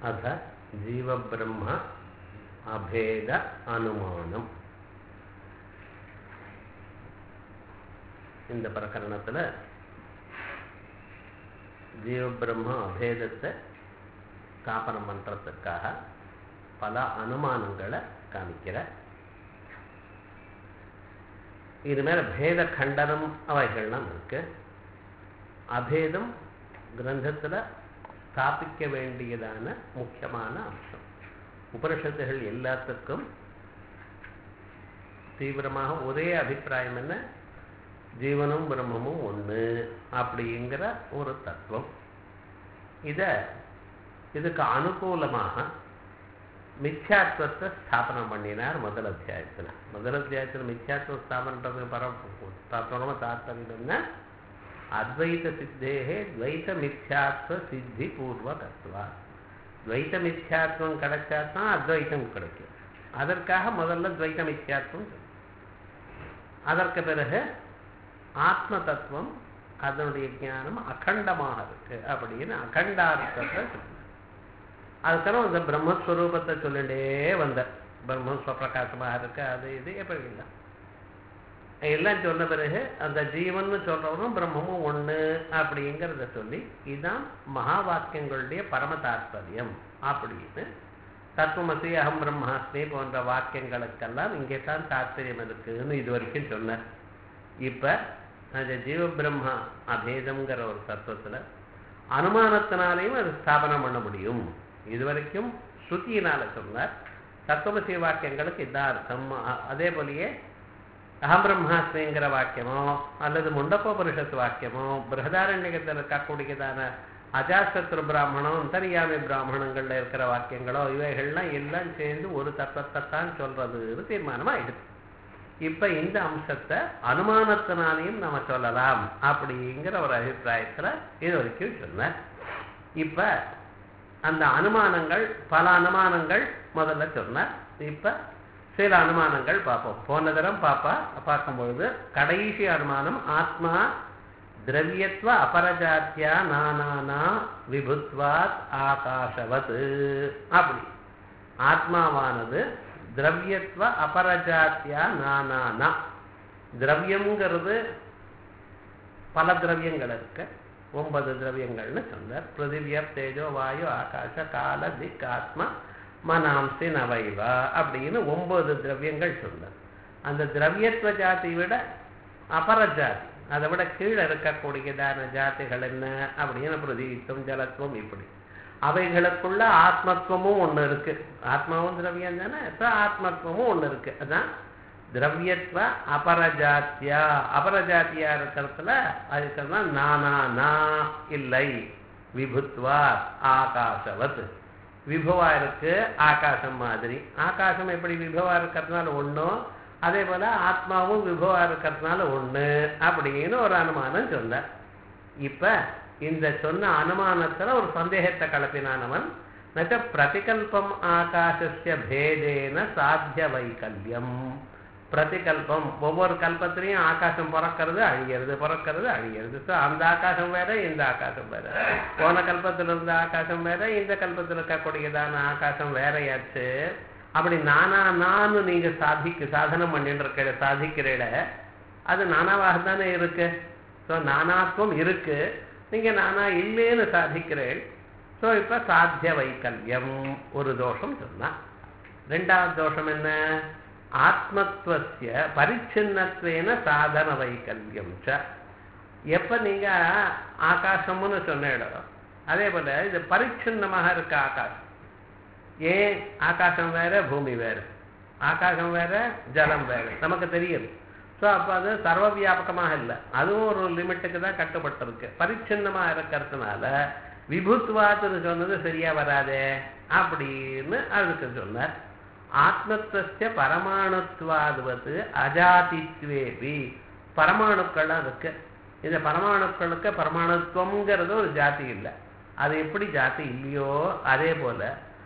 अथ जीवब्रह्म अभेद अनुमाனம் இந்த பிரகரணத்தில் ஜீவபிரம்ம அபேதத்தை ஸ்தாபனம் பண்ணுறதுக்காக பல அனுமானங்களை காமிக்கிற இது மேல பேத கண்டனம் அவைகள்லாம் இருக்கு அபேதம் கிரந்தத்தில் ஸ்தாபிக்க வேண்டியதான முக்கியமான அம்சம் உபனிஷத்துகள் எல்லாத்துக்கும் தீவிரமாக ஒரே அபிப்பிராயம் என்ன ஜீவனும் பிரம்மமும் ஒன்று அப்படிங்கிற ஒரு தத்துவம் இதை இதுக்கு அனுகூலமாக மித்யாத்வத்தை ஸ்தாபனம் பண்ணினார் முதல் அத்தியாயத்தில் முதல் அத்தியாயத்தில் மித்யாத்வம் ஸ்தாபனன்றது பர தத்துவமாக தாத்பரியம் என்ன அத்வைத சித்தேகே துவைத மித்யாத்வ சித்தி பூர்வகத்வா துவைத மித்யாத்வம் கிடைச்சா தான் அத்வைத்தம் கிடைக்கும் அதற்காக முதல்ல துவைத மித்யாத்வம் அதற்கு பிறகு ஆத்ம தத்துவம் அதனுடைய ஞானம் அகண்டமாக இருக்கு அப்படின்னு அகண்டார்த்தத்தை அதுக்கப்புறம் இந்த பிரம்மஸ்வரூபத்தை சொல்லிட்டே வந்த பிரம்மம் ஸ்வப்பிரகாசமாக இருக்கு அது இது எப்படி இல்லை எல்லாம் சொன்ன பிறகு அந்த ஜீவன் சொல்றவனும் பிரம்மமும் ஒண்ணு அப்படிங்கிறத சொல்லி இதுதான் மகா வாக்கியங்களுடைய பரம தாற்பயம் அப்படின்னு தத்துவமசி அகம் பிரம்மாஸ்மி போன்ற வாக்கியங்களுக்கெல்லாம் இங்கே தான் தாற்பயம் இருக்குன்னு இது வரைக்கும் சொன்னார் இப்ப அந்த ஜீவ பிரம்மா அபேதம்ங்கிற ஒரு தத்துவத்துல அனுமானத்தினாலையும் அது ஸ்தாபனம் பண்ண முடியும் இது வரைக்கும் ஸ்ருதியினால சொன்னார் தத்துவமசி வாக்கியங்களுக்கு இதான் அர்த்தம் அதே போலயே அகம் பிரம்மாஸ்மிங்கிற வாக்கியமோ அல்லது முண்டப்போபனிஷத்து வாக்கியமோ பிரகதாரண்யத்தில் இருக்கக்கூடியதான அஜாசத்ரு பிராமணம் அந்தரியாமி பிராமணங்கள்ல இருக்கிற வாக்கியங்களோ இவைகள்லாம் எல்லாம் சேர்ந்து ஒரு தத்துவத்தை தான் சொல்றதுன்னு தீர்மானமா எடுத்து இப்ப இந்த அம்சத்தை அனுமானத்தினாலையும் நம்ம சொல்லலாம் அப்படிங்கிற ஒரு அபிப்பிராயத்துல இது வரைக்கும் சொன்ன இப்ப அந்த அனுமானங்கள் பல அனுமானங்கள் முதல்ல சொன்ன இப்ப சில அனுமானங்கள் பார்ப்போம் போன தரம் பாப்பா பார்க்கும்பொழுது கடைசி அனுமானம் ஆத்மா திரவியத்வ அபரஜாத்தியா நானானா விபுத்வாத் ஆகாஷவத் அப்படி ஆத்மாவானது திரவியத்வ அபரஜாத்தியா நானானா திரவியம்ங்கிறது பல திரவியங்கள் இருக்கு ஒன்பது திரவியங்கள்னு சொன்னார் பிருதிவிய தேஜோ வாயு ஆகாஷ கால திக் ஆத்மா மனாம்சி நவைவா அப்படின்னு ஒன்பது திரவியங்கள் சொன்னார் அந்த திரவியத்துவ ஜாதி விட அபர ஜாதி அதை விட கீழே இருக்கக்கூடியதான ஜாதிகள் என்ன அப்படின்னு பிரதீத்துவம் ஜலத்துவம் இப்படி அவைகளுக்குள்ள ஆத்மத்துவமும் ஒன்று இருக்கு ஆத்மாவும் திரவியம் தானே இப்போ ஆத்மத்துவமும் ஒன்று இருக்கு அதான் திரவியத்வ அபரஜாத்தியா அபரஜாத்தியா இருக்கிறதுல அதுக்கு நானா நா இல்லை விபுத்வா ஆகாசவத் விபவா இருக்கு ஆகாசம் மாதிரி ஆகாசம் எப்படி விபவா இருக்கிறதுனால ஒன்றும் அதே போல ஆத்மாவும் விபவா இருக்கிறதுனால ஒண்ணு அப்படின்னு ஒரு அனுமானம் சொன்னார் இப்ப இந்த சொன்ன அனுமானத்துல ஒரு சந்தேகத்தை கலப்பினானவன் நச்ச பிரதிகல்பம் ஆகாசிய பேதேன சாத்திய வைக்கல்யம் பிரதிகல்பம் ஒவ்வொரு கல்பத்திலையும் ஆகாசம் பிறக்கிறது அழிகிறது பிறக்கிறது அழிகிறது ஸோ அந்த ஆகாசம் வேற இந்த ஆகாசம் வேற போன கல்பத்தில் இருந்த ஆகாசம் வேற இந்த கல்பத்தில் இருக்கக்கூடியதான ஆகாசம் வேறையாச்சு அப்படி நானா நான் நீங்க சாதிக்க சாதனம் பண்ணிட்டு இருக்க சாதிக்கிறீட அது நானாவாக தானே இருக்கு ஸோ நானாத்வம் இருக்கு நீங்க நானா இல்லைன்னு சாதிக்கிறேன் ஸோ இப்ப சாத்திய வைக்கல்யம் ஒரு தோஷம் சொன்னா ரெண்டாவது தோஷம் என்ன ஆத்மத்துவசிய பரிச்சின்னத்வேன சாதன வைக்கல்யம் ச எப்ப நீங்க ஆகாசம்னு சொன்ன இடம் அதே போல இது பரிச்சின்னமாக இருக்க ஆகாசம் ஏன் ஆகாசம் வேற பூமி வேற ஆகாசம் வேற ஜலம் வேற நமக்கு தெரியுது ஸோ அப்போ அது சர்வ வியாபகமாக இல்லை அதுவும் ஒரு லிமிட்டுக்கு தான் கட்டுப்பட்டிருக்கு பரிச்சின்னமாக இருக்கிறதுனால விபுத்வாத்துன்னு சொன்னது சரியா வராதே அப்படின்னு அதுக்கு சொன்னார் ஆத்மத்துவ பரமாணுத்வாதுவது அஜாதித்வேபி பரமாணுக்கள்லாம் இருக்கு இந்த பரமாணுக்களுக்கு பரமாணுத்துவம்ங்கிறது ஒரு ஜாதி இல்லை அது எப்படி ஜாதி இல்லையோ அதே போல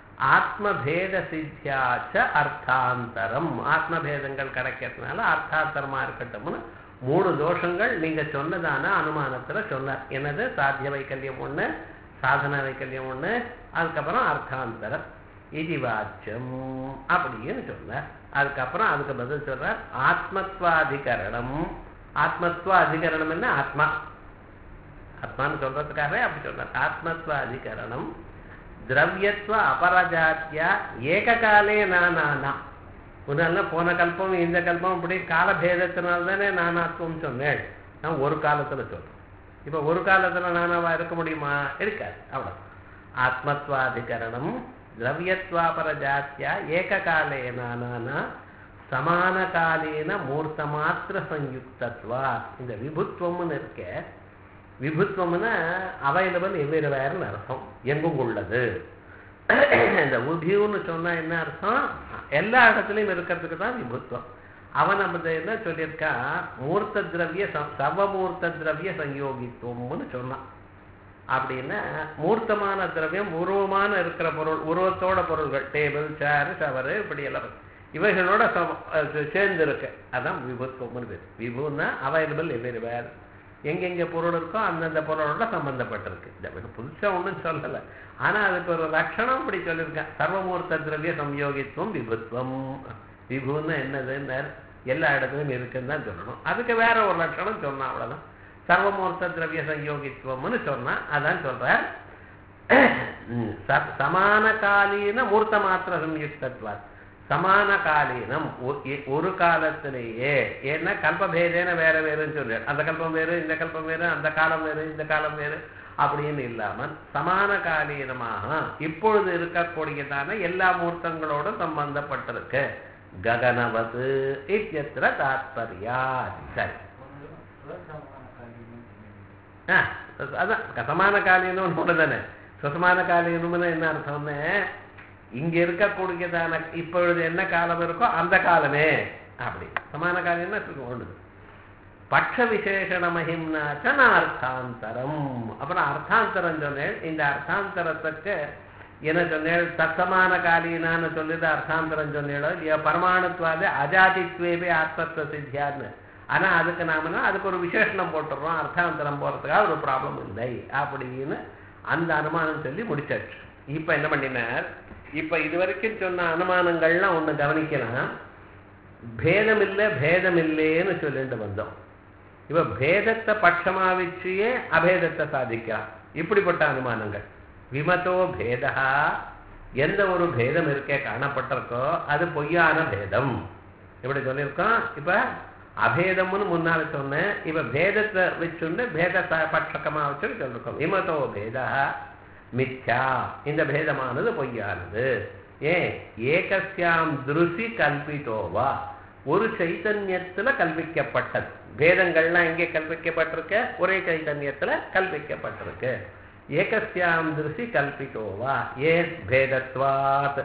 ஆத்மபேத சித்தியாச்ச அர்த்தாந்தரம் ஆத்மபேதங்கள் கிடைக்கிறதுனால அர்த்தாந்தரமா இருக்கட்டும்னு மூணு தோஷங்கள் நீங்க சொன்னதான அனுமானத்துல சொன்னார் என்னது சாத்திய வைக்கல்யம் ஒண்ணு சாதன வைக்கல்யம் ஒண்ணு அதுக்கப்புறம் அர்த்தாந்தரம் இது வாச்சம் அப்படின்னு சொன்னார் அதுக்கப்புறம் அதுக்கு பதில் சொல்றார் ஆத்மத்வாதிகரணம் ஆத்மத்வ அதிகரணம் என்ன ஆத்மா ஆத்மான்னு சொல்றதுக்காகவே அப்படி சொல்றார் ஆத்மத்வ அதிகரணம் திரவியத்வ அபரஜாத்தியா ஏககாலே நானா முன்னால போன கல்பம் இந்த கல்பம் இப்படி காலபேதத்தினால தானே நானாத்வம் சொன்னேன் நான் ஒரு காலத்துல சொல்றேன் இப்ப ஒரு காலத்துல நானாவா இருக்க முடியுமா இருக்காது அவ்வளவு ஆத்மத்வாதிகரணம் திரவியத்வாபரஜாத்தியா ஏககாலே நானா சமானகாலீன மூர்த்த மாத்திர சயுக்தத்வா இந்த விபுத்துவம்னு இருக்க விபுத்துவம்னா அவைலபிள் எவ்வேறுவேறுன்னு அர்த்தம் எங்கும் உள்ளது இந்த உபியூன்னு சொன்னா என்ன அர்த்தம் எல்லா இடத்துலையும் இருக்கிறதுக்கு தான் விபுத்துவம் அவன் நம்ம என்ன சொல்லியிருக்கான் மூர்த்த திரவிய சர்வமூர்த்த திரவிய சயோகித்துவம்னு சொன்னான் அப்படின்னா மூர்த்தமான திரவியம் உருவமான இருக்கிற பொருள் உருவத்தோட பொருள்கள் டேபிள் சேர் ஷவரு இப்படி எல்லாம் இவைகளோட சேர்ந்து இருக்கு அதான் விபுத்துவம்னு பேர் விபுன்னா அவைலபிள் எவ்வேறு வேறு எங்கெங்க பொருள் இருக்கோ அந்தந்த பொருளோட சம்பந்தப்பட்டிருக்கு இந்த புதுசா ஒன்றும் சொல்லலை ஆனா அதுக்கு ஒரு லட்சணம் இப்படி சொல்லியிருக்கேன் சர்வமூர்த்த திரவிய சம்யோகித்துவம் விபுத்துவம் விபுன்னா என்னதுன்னு எல்லா இடத்துலையும் இருக்குன்னு தான் சொல்லணும் அதுக்கு வேற ஒரு லட்சணம் சொன்னா அவ்வளவுதான் சர்வமூர்த்த திரவிய சயோகித்துவம்னு சொன்னா அதான் சொல்ற சமான காலீன மூர்த்த மாத்திர சம்யுக்தத்வாத் சமான காலீனம் ஒரு காலத்திலேயே ஏன்னா கல்பபேதேன வேற வேறுன்னு சொல்லு அந்த கல்பம் வேறு இந்த கல்பம் வேறு அந்த காலம் வேறு இந்த காலம் வேறு அப்படின்னு இல்லாமல் சமான காலீனமாக இப்பொழுது இருக்கக்கூடியதான எல்லா மூர்த்தங்களோட சம்பந்தப்பட்டிருக்கு ககனவது இத்தியத்திர தாத்பரியா சரி அதான் சமான காலீனம் ஒன்று தானே சுசமான காலீனம்னு என்ன அர்த்தம்னு இங்க இருக்கக்கூடியதான இப்பொழுது என்ன காலம் இருக்கோ அந்த காலமே அப்படி சமான காலம்னா ஒன்று பட்ச விசேஷண மகிம்னாச்ச அர்த்தாந்தரம் அப்புறம் அர்த்தாந்தரம் சொன்னேன் இந்த அர்த்தாந்தரத்துக்கு என்ன சொன்னேன் தத்தமான காலீனான்னு சொல்லிட்டு அர்த்தாந்தரம் சொன்னேடோ இல்லையா பரமாணுத்வாது அஜாதித்வேபே ஆத்மத்துவ சித்தியான்னு ஆனா அதுக்கு நாமனா அதுக்கு ஒரு விசேஷணம் போட்டுடுறோம் அர்த்தாந்தரம் போறதுக்காக ஒரு ப்ராப்ளம் இல்லை அப்படின்னு அந்த அனுமானம் சொல்லி முடிச்சாச்சு இப்ப என்ன பண்ணினார் இப்ப இது வரைக்கும் சொன்ன அனுமானங்கள்லாம் ஒண்ணு கவனிக்கலாம் பேதம் இல்லை பேதம் இல்லைன்னு சொல்லிட்டு வந்தோம் இவ பேதத்தை பட்சமா வச்சியே அபேதத்தை சாதிக்கிறான் இப்படிப்பட்ட அனுமானங்கள் விமதோ பேதா எந்த ஒரு பேதம் இருக்கே காணப்பட்டிருக்கோ அது பொய்யான பேதம் இப்படி சொல்லியிருக்கோம் இப்ப அபேதம்னு முன்னால சொன்னேன் இப்ப பேதத்தை வச்சுண்டு பேத பட்சகமா வச்சு சொல்லிருக்கோம் விமதோ பேதா மித்யா இந்த பேதமானது பொய்யானது ஏன் ஏகசியாம் திருசி கல்பித்தோவா ஒரு சைத்தன்யத்துல கல்பிக்கப்பட்டது பேதங்கள்லாம் எங்கே கல்பிக்கப்பட்டிருக்க ஒரே சைத்தன்யத்துல கல்பிக்கப்பட்டிருக்கு ஏகசியாம் திருசி கல்பித்தோவா ஏன் பேதத்வாத்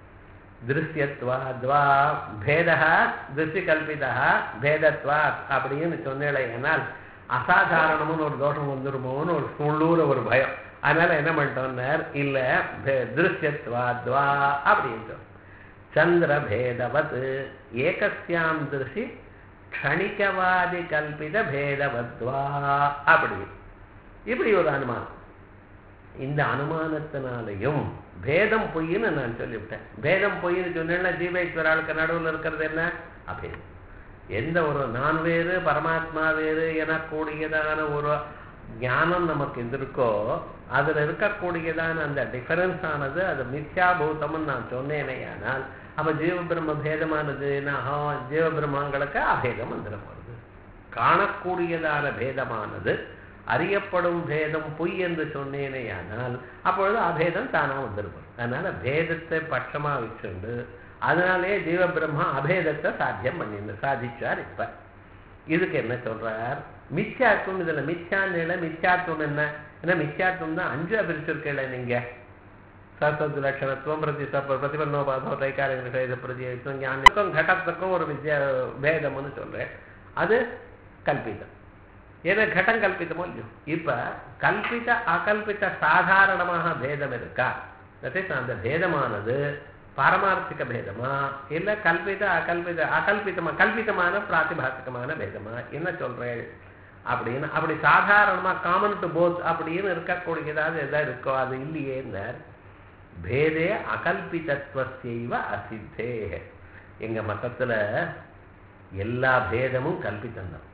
திருஷ்யத்வாத்வா பேதா திருஷ்டி கல்பிதா பேதத்வாத் அப்படின்னு சொன்னேனால் அசாதாரணம்னு ஒரு தோஷம் வந்துருமோன்னு ஒரு உள்ளூர ஒரு பயம் அதனால என்ன பண்ணிட்டோம்னார் இல்ல திருஷ்யத்வாத்வா அப்படின்னு சந்திர பேதவத் ஏகசியாம் திருஷி க்ஷணிகவாதி கல்பித பேதவத்வா அப்படி இப்படி ஒரு அனுமானம் இந்த அனுமானத்தினாலையும் பேதம் பொய்ன்னு நான் சொல்லிவிட்டேன் பேதம் பொய்ன்னு சொன்னேன்னா ஜீவேஸ்வராளுக்கு நடுவில் இருக்கிறது என்ன அப்படின்னு எந்த ஒரு நான் வேறு பரமாத்மா வேறு எனக்கூடியதான ஒரு ஞானம் நமக்கு எது இருக்கோ அதுல இருக்கக்கூடியதான அந்த டிஃபரன்ஸ் ஆனது அது மித்யாபூதம்னு நான் சொன்னேனே ஆனால் அப்ப ஜீவ பிரம்ம பேதமானதுன்னா ஜீவ பிரம்மங்களுக்கு அபேதம் வந்துடும் வருது காணக்கூடியதான பேதமானது அறியப்படும் பேதம் பொய் என்று சொன்னேனே ஆனால் அப்பொழுது அபேதம் தானா வந்துருக்கும் அதனால பேதத்தை பட்சமா வச்சுண்டு அதனாலே ஜீவ பிரம்மா அபேதத்தை சாத்தியம் பண்ணிட்டு சாதிச்சார் இப்ப இதுக்கு என்ன சொல்றார் மித்யாத்துவம் இதுல மித்யான்னு மித்யாத்துவம் என்ன ஏன்னா மித்யாத்துவம் தான் அஞ்சு பிரிச்சிருக்கல நீங்க சரஸ்வதி லட்சணத்துவம் பிரதி பிரதிபன்னோபாதம் தைக்காரங்க பிரதியம் ஞானத்துக்கும் கடத்துக்கும் ஒரு வித்யா பேதம்னு சொல்றேன் அது கல்பிதம் ஏன்னா கட்டம் கல்பித்தமோ இல்லையோ இப்ப கல்பித அகல்பித சாதாரணமாக பேதம் இருக்கா அந்த பேதமானது பாரமார்த்திக பேதமா இல்ல கல்பித அகல்பித அகல்பிதமா கல்பிதமான பிராத்திபாசிகமான பேதமா என்ன சொல்றேன் அப்படின்னு அப்படி சாதாரணமா காமன் டு போத் அப்படின்னு இருக்கக்கூடியதாவது எதாவது இருக்கோ அது இல்லையே பேதே அகல்பிதத்துவசைவ அசித்தே எங்க மதத்துல எல்லா பேதமும் கல்பித்தந்தான்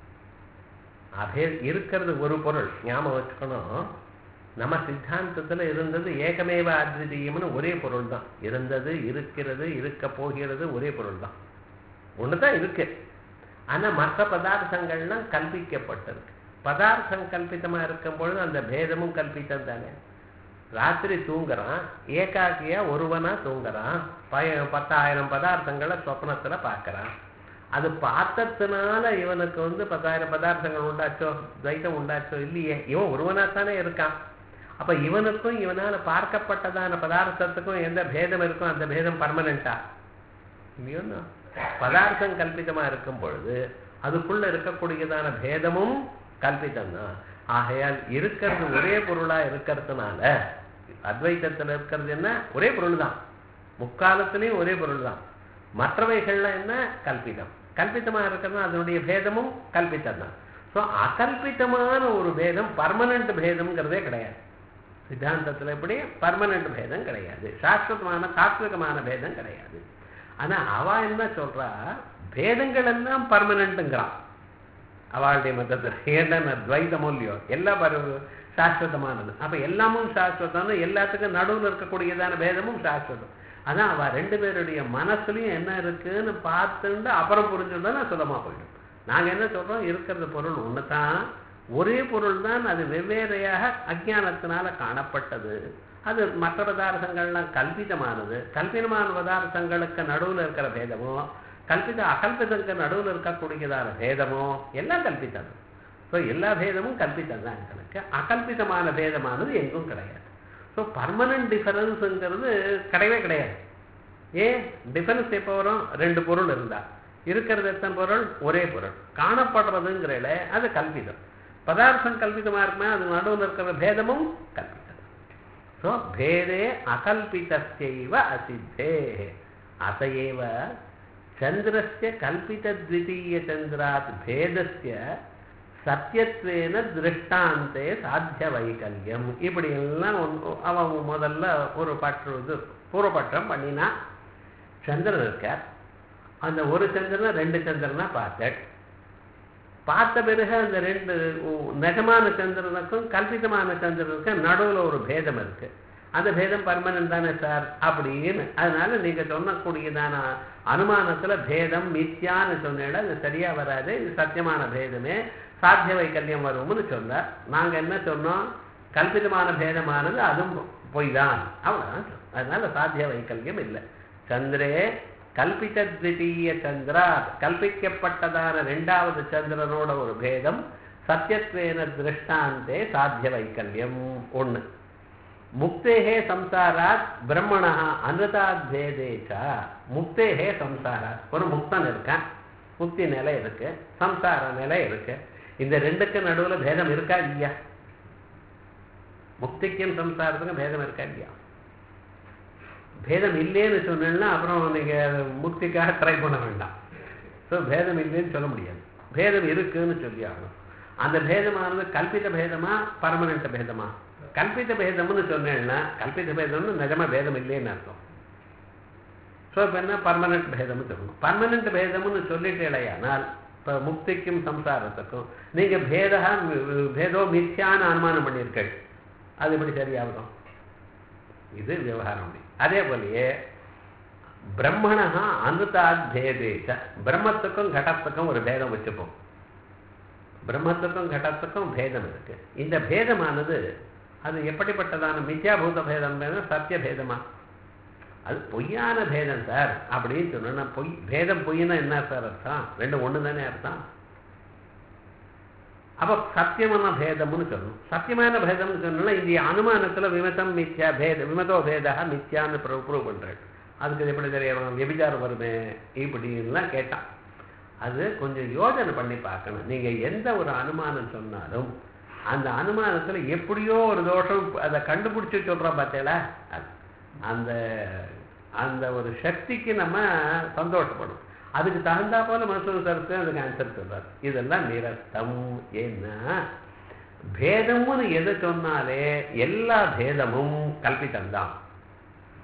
அபே இருக்கிறது ஒரு பொருள் ஞாபகம் வச்சுக்கணும் நம்ம சித்தாந்தத்துல இருந்தது ஏகமேவ அத்விதீயம்னு ஒரே பொருள் தான் இருந்தது இருக்கிறது இருக்க போகிறது ஒரே பொருள் தான் ஒண்ணுதான் இருக்கு ஆனா மற்ற பதார்த்தங்கள்லாம் கல்பிக்கப்பட்டிருக்கு பதார்த்தம் கல்பித்தமா இருக்கும் பொழுது அந்த பேதமும் கல்பித்தம் தானே ராத்திரி தூங்குறான் ஏகாக்கியா ஒருவனா தூங்குறான் பய பத்தாயிரம் பதார்த்தங்களை சொப்னத்துல பார்க்கறான் அது பார்த்ததுனால இவனுக்கு வந்து பத்தாயிரம் பதார்த்தங்கள் உண்டாச்சோ துவைத்தம் உண்டாச்சோ இல்லையே இவன் ஒருவனா தானே இருக்கான் அப்ப இவனுக்கும் இவனால பார்க்கப்பட்டதான பதார்த்தத்துக்கும் எந்த பேதம் இருக்கும் அந்த பேதம் பர்மனண்டா இல்லையோ பதார்த்தம் கல்பிதமா இருக்கும் பொழுது அதுக்குள்ள இருக்கக்கூடியதான பேதமும் கல்பிதம் தான் ஆகையால் இருக்கிறது ஒரே பொருளா இருக்கிறதுனால அத்வைத்தத்துல இருக்கிறது என்ன ஒரே பொருள் தான் முக்காலத்திலையும் ஒரே பொருள் தான் மற்றவைகள்லாம் என்ன கல்பிதம் கல்பித்தமா இருக்கிறது அதனுடைய பேதமும் கல்பித்தம் தான் ஸோ அகல்பித்தமான ஒரு பேதம் பர்மனண்ட் பேதம்ங்கிறதே கிடையாது சித்தாந்தத்துல எப்படி பர்மனண்ட் பேதம் கிடையாது சாஸ்வதமான தாத்விகமான பேதம் கிடையாது ஆனா அவ என்ன சொல்றா பேதங்கள் எல்லாம் பர்மனண்ட்டுங்கிறான் அவளுடைய மதத்தில் ஏன்னா துவைதமோ இல்லையோ எல்லா பரு சாஸ்வதமானது அப்ப எல்லாமும் சாஸ்வதம் எல்லாத்துக்கும் நடுவில் இருக்கக்கூடியதான பேதமும் சாஸ்வதம் அதான் அவ ரெண்டு பேருடைய மனசுலயும் என்ன இருக்குன்னு பார்த்துட்டு அப்புறம் புரிஞ்சுட்டா சுலமா போயிடும் நாங்க என்ன சொல்றோம் இருக்கிறது பொருள் ஒண்ணுதான் ஒரே பொருள் தான் அது வெவ்வேறையாக அஜானத்தினால காணப்பட்டது அது மற்ற பதார்த்தங்கள்லாம் கல்பிதமானது கல்பிதமான பதார்த்தங்களுக்கு நடுவில் இருக்கிற பேதமோ கல்பித அகல்பிதங்களுக்கு நடுவில் இருக்கக்கூடியதான பேதமோ எல்லாம் கல்பித்தது ஸோ எல்லா பேதமும் கல்பித்தம் தான் எனக்கு அகல்பிதமான பேதமானது எங்கும் கிடையாது ஸோ பர்மனன்ட் டிஃபரன்ஸுங்கிறது கிடையவே கிடையாது ஏன் டிஃபரன்ஸ் எப்போ வரும் ரெண்டு பொருள் இருந்தா இருக்கிறது எத்தனை பொருள் ஒரே பொருள் காணப்படுறதுங்கிறல அது கல்பிதம் பதார்த்தம் கல்பிதமா இருக்குமே அது நடுவில் இருக்கிற பேதமும் கல்பிதம் ஸோ பேதே அகல்பிதஸ்யைவ அசித்தே அதையேவ சந்திரஸ்ய கல்பிதத்விதீய சந்திராத் பேதஸ்ய சத்தியத்வேன திருஷ்டாந்தே சாத்திய வைகல்யம் இப்படி எல்லாம் ஒன்று அவன் முதல்ல ஒரு பற்று இது பூர்வபட்சம் பண்ணினா சந்திரன் இருக்கார் அந்த ஒரு சந்திரனை ரெண்டு சந்திரனா பார்த்தேன் பார்த்த பிறகு அந்த ரெண்டு நிஜமான சந்திரனுக்கும் கல்பிதமான சந்திரனுக்கும் நடுவில் ஒரு பேதம் இருக்கு அந்த பேதம் பர்மனன்ட் தானே சார் அப்படின்னு அதனால நீங்க சொன்னக்கூடியதான அனுமானத்துல பேதம் மித்யான்னு சொன்னேன் அது சரியா வராது இது சத்தியமான பேதமே சாத்திய வைக்கல்யம் வரும்னு சொன்னார் நாங்க என்ன சொன்னோம் கல்பிதமான பேதமானது அதுவும் பொய் தான் அவ்வளவுதான் அதனால சாத்திய வைக்கல்யம் இல்லை சந்திரே கல்பித திவிதீய சந்திரா கல்பிக்கப்பட்டதான ரெண்டாவது சந்திரனோட ஒரு பேதம் சத்தியத்வேன திருஷ்டாந்தே சாத்திய வைக்கல்யம் ஒண்ணு முக்தேகே சம்சாராத் பிரம்மணா அனுதாத் பேதேச்ச முக்தேகே சம்சாராத் ஒரு முக்தன் இருக்கான் முக்தி நிலை இருக்கு சம்சார நிலை இருக்கு இந்த ரெண்டுக்கு நடுவுல பேதம் இருக்கா இல்லையா முக்திக்கும் சம்சாரத்துக்கும் பேதம் இருக்கா இல்லையா பேதம் இல்லைன்னு சொன்னேன்னா அப்புறம் நீங்க முக்திக்காக ட்ரை பண்ண வேண்டாம் ஸோ பேதம் இல்லைன்னு சொல்ல முடியாது பேதம் இருக்குன்னு சொல்லி ஆகணும் அந்த பேதமானது கல்பித பேதமா பர்மனண்ட் பேதமா கல்பித பேதம்னு சொன்னேன்னா கல்பித பேதம்னு நிஜமா பேதம் இல்லைன்னு அர்த்தம் ஸோ இப்போ என்ன பர்மனண்ட் பேதம்னு சொல்லணும் பர்மனண்ட் பேதம்னு சொல்லிட்டேலையானால் இப்போ முக்திக்கும் சம்சாரத்துக்கும் நீங்க பேதா பேதோ மித்யான அனுமானம் பண்ணியிருக்கள் அது எப்படி சரியாகும் இது விவகாரம் அதே போலயே பிரம்மணா அனுதாத் பேதேச்ச பிரம்மத்துக்கும் கடத்துக்கும் ஒரு பேதம் வச்சுப்போம் பிரம்மத்துக்கும் கடத்துக்கும் பேதம் இருக்கு இந்த பேதமானது அது எப்படிப்பட்டதான மித்யாபூத பேதம் சத்திய பேதமா அது பொய்யான பேதம் சார் அப்படின்னு சொன்னா பொய் பேதம் பொய்னா என்ன சார் அர்த்தம் ரெண்டு ஒண்ணு தானே அர்த்தம் அப்ப சத்தியமான பேதம்னு சொல்லணும் சத்தியமான பேதம்னு சொன்னா இந்த அனுமானத்துல விமதம் மித்யா பேத விமதோ பேதா மித்யான்னு ப்ரூவ் பண்றேன் அதுக்கு எப்படி தெரியணும் விபிச்சாரம் வருமே இப்படின்லாம் கேட்டான் அது கொஞ்சம் யோஜனை பண்ணி பார்க்கணும் நீங்க எந்த ஒரு அனுமானம் சொன்னாலும் அந்த அனுமானத்துல எப்படியோ ஒரு தோஷம் அதை கண்டுபிடிச்சு சொல்றோம் பார்த்தேல அந்த அந்த ஒரு சக்திக்கு நம்ம சந்தோஷப்படும் அதுக்கு தகுந்தா போல மனசு கருத்து அதுக்கு ஆன்சர் சொல்றாரு இதெல்லாம் நிரஸ்தம் ஏன்னா பேதம்னு எதை சொன்னாலே எல்லா பேதமும் கல்பித்தம்தான்